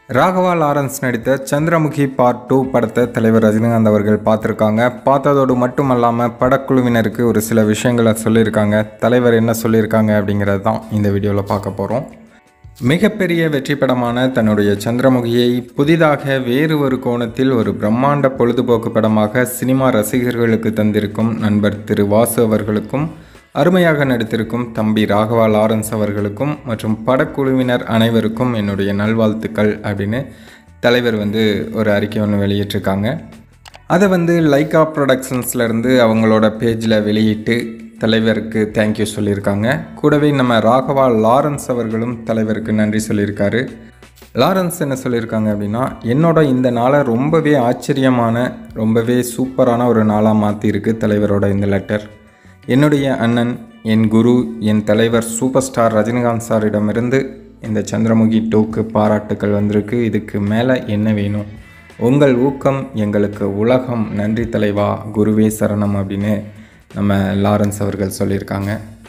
Raghava Lawrence நடித்த Chandramukhi part two படத்தை தலைவர் ரஜினிகாந்த் அவர்கள் பார்த்துருக்காங்க பார்த்ததோடு மட்டுமல்லாமல் படக்குழுவினருக்கு ஒரு சில விஷயங்களை சொல்லியிருக்காங்க தலைவர் என்ன சொல்லியிருக்காங்க அப்படிங்கிறது தான் இந்த வீடியோவில் பார்க்க போகிறோம் மிகப்பெரிய வெற்றி படமான தன்னுடைய சந்திரமுகியை புதிதாக வேறு ஒரு கோணத்தில் ஒரு பிரம்மாண்ட பொழுதுபோக்கு படமாக சினிமா ரசிகர்களுக்கு தந்திருக்கும் நண்பர் திரு வாசு அவர்களுக்கும் அருமையாக நடித்திருக்கும் தம்பி ராகவா லாரன்ஸ் அவர்களுக்கும் மற்றும் படக்குழுவினர் அனைவருக்கும் என்னுடைய நல்வாழ்த்துக்கள் அப்படின்னு தலைவர் வந்து ஒரு அறிக்கை ஒன்று வெளியிட்டிருக்காங்க அதை வந்து லைக்கா ப்ரொடக்ஷன்ஸ்லேருந்து அவங்களோட பேஜில் வெளியிட்டு தலைவருக்கு தேங்க்யூ சொல்லியிருக்காங்க கூடவே நம்ம ராகவா லாரன்ஸ் அவர்களும் தலைவருக்கு நன்றி சொல்லியிருக்காரு லாரன்ஸ் என்ன சொல்லியிருக்காங்க அப்படின்னா என்னோட இந்த நாளை ரொம்பவே ஆச்சரியமான ரொம்பவே சூப்பரான ஒரு நாளாக மாற்றிருக்கு தலைவரோட இந்த லெட்டர் என்னுடைய அண்ணன் என் குரு என் தலைவர் சூப்பர் ஸ்டார் ரஜினிகாந்த் சாரிடமிருந்து இந்த சந்திரமுகி டூக்கு பாராட்டுக்கள் வந்திருக்கு இதுக்கு மேலே என்ன வேணும் உங்கள் ஊக்கம் எங்களுக்கு உலகம் நன்றி தலைவா குருவே சரணம் அப்படின்னு நம்ம லாரன்ஸ் அவர்கள் சொல்லியிருக்காங்க